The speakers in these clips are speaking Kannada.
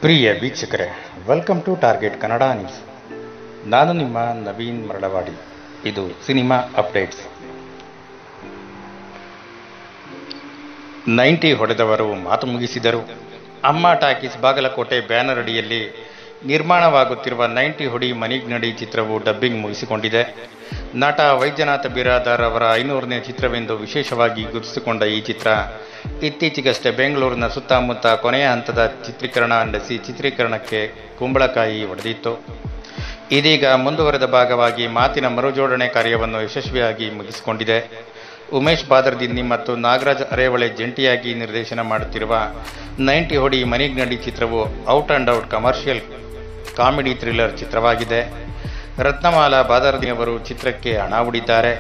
ಪ್ರಿಯ ವೀಕ್ಷಕರೇ welcome to target Kannada news ನಾನು ನಿಮ್ಮ ನವೀನ್ ಮರಳವಾಡಿ ಇದು ಸಿನಿಮಾ ಅಪ್ಡೇಟ್ಸ್ ನೈಂಟಿ ಹೊಡೆದವರು ಮಾತು ಮುಗಿಸಿದರು ಅಮ್ಮ ಟಾಕೀಸ್ ಬಾಗಲಕೋಟೆ ಬ್ಯಾನರ್ ಅಡಿಯಲ್ಲಿ ನಿರ್ಮಾಣವಾಗುತ್ತಿರುವ ನೈಂಟಿ ಹೊಡಿ ಮನಿಗ್ನಡಿ ಚಿತ್ರವು ಡಬ್ಬಿಂಗ್ ಮುಗಿಸಿಕೊಂಡಿದೆ ನಟ ವೈದ್ಯನಾಥ ಬಿರಾದಾರ್ ಅವರ ಐನೂರನೇ ಚಿತ್ರವೆಂದು ವಿಶೇಷವಾಗಿ ಗುರುತಿಸಿಕೊಂಡ ಈ ಚಿತ್ರ ಇತ್ತೀಚೆಗಷ್ಟೇ ಬೆಂಗಳೂರಿನ ಸುತ್ತಮುತ್ತ ಕೊನೆಯ ಹಂತದ ಚಿತ್ರೀಕರಣ ನಡೆಸಿ ಚಿತ್ರೀಕರಣಕ್ಕೆ ಕುಂಬಳಕಾಯಿ ಹೊಡೆದಿತ್ತು ಇದೀಗ ಮುಂದುವರೆದ ಭಾಗವಾಗಿ ಮಾತಿನ ಮರುಜೋಡಣೆ ಕಾರ್ಯವನ್ನು ಯಶಸ್ವಿಯಾಗಿ ಮುಗಿಸಿಕೊಂಡಿದೆ ಉಮೇಶ್ ಬಾದರ್ದಿನ್ನಿ ಮತ್ತು ನಾಗರಾಜ್ ಅರೇವಳೆ ಜಂಟಿಯಾಗಿ ನಿರ್ದೇಶನ ಮಾಡುತ್ತಿರುವ ನೈಂಟಿ ಹೊಡಿ ಮನಿಗ್ನಡಿ ಚಿತ್ರವು out and out commercial comedy thriller ಚಿತ್ರವಾಗಿದೆ ರತ್ನಮಾಲಾ ಬಾದರ್ದಿ ಅವರು ಚಿತ್ರಕ್ಕೆ ಹಣ ಹೂಡಿದ್ದಾರೆ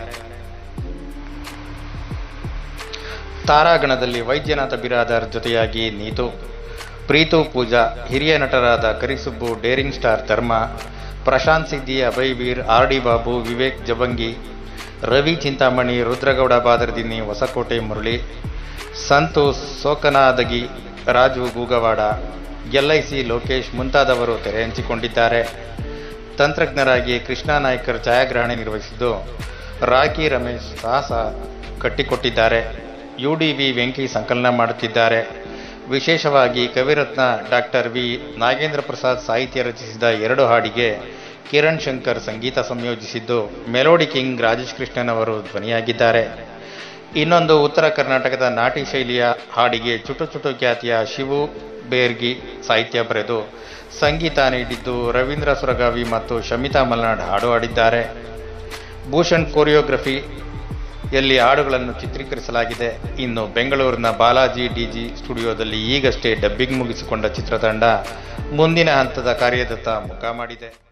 ತಾರಾಗಣದಲ್ಲಿ ವೈದ್ಯನಾಥ ಬಿರಾದಾರ್ ಜೊತೆಯಾಗಿ ನೀತು ಪ್ರೀತು ಪೂಜಾ ಹಿರಿಯ ನಟರಾದ ಕರಿಸುಬ್ಬು daring star Dharma Prashanth Siddi Abhay Veer R D Babu Vivek Jabangi Ravi Chintamani Rudragouda Badardinni Hosakote Murali Santhosh Sokanadagi Raju Googawada LIC Lokesh ಮುಂತಾದವರು ತೆರೆ ಹಂಚಿಕೊಂಡಿದ್ದಾರೆ ತಂತ್ರಜ್ಞರಾಗಿ ಕೃಷ್ಣಾ ನಾಯ್ಕರ್ ಛಾಯಾಗ್ರಹಣ ನಿರ್ವಹಿಸಿದ್ದು ರಾಕಿ ರಮೇಶ್ ಸಾಹಸ ಕಟ್ಟಿಕೊಟ್ಟಿದ್ದಾರೆ ಯು ಡಿ ವಿ ವೆಂಕಿ ಸಂಕಲನ ಮಾಡುತ್ತಿದ್ದಾರೆ ವಿಶೇಷವಾಗಿ ಕವಿರತ್ನ ಡಾಕ್ಟರ್ ವಿ ನಾಗೇಂದ್ರ ಪ್ರಸಾದ್ ಸಾಹಿತ್ಯ ರಚಿಸಿದ ಎರಡು ಹಾಡಿಗೆ ಕಿರಣ್ ಶಂಕರ್ ಸಂಗೀತ ಸಂಯೋಜಿಸಿದ್ದು ಮೆಲೋಡಿ ಕಿಂಗ್ ರಾಜೇಶ್ ಕೃಷ್ಣನ್ ಅವರು ಧ್ವನಿಯಾಗಿದ್ದಾರೆ ಇನ್ನೊಂದು ಉತ್ತರ ಕರ್ನಾಟಕದ ನಾಟಿ ಶೈಲಿಯ ಹಾಡಿಗೆ ಚುಟು ಚುಟು ಖ್ಯಾತಿಯ ಶಿವು ಬೇರ್ಗಿ ಸಾಹಿತ್ಯ ಬರೆದು ಸಂಗೀತ ನೀಡಿದ್ದು ರವೀಂದ್ರ ಸುರಗಾವಿ ಮತ್ತು ಶಮಿತಾ ಮಲ್ನಾಡ್ ಹಾಡು ಹಾಡಿದ್ದಾರೆ ಭೂಷಣ್ ಕೊರಿಯೋಗ್ರಫಿ ಯಲ್ಲಿ ಹಾಡುಗಳನ್ನು ಚಿತ್ರೀಕರಿಸಲಾಗಿದೆ ಇನ್ನು ಬೆಂಗಳೂರಿನ ಬಾಲಾಜಿ ಡಿಜಿ ಸ್ಟುಡಿಯೋದಲ್ಲಿ ಈಗಷ್ಟೇ ಡಬ್ಬಿಂಗ್ ಮುಗಿಸಿಕೊಂಡ ಚಿತ್ರತಂಡ ಮುಂದಿನ ಹಂತದ ಕಾರ್ಯದತ್ತ ಮುಖ ಮಾಡಿದೆ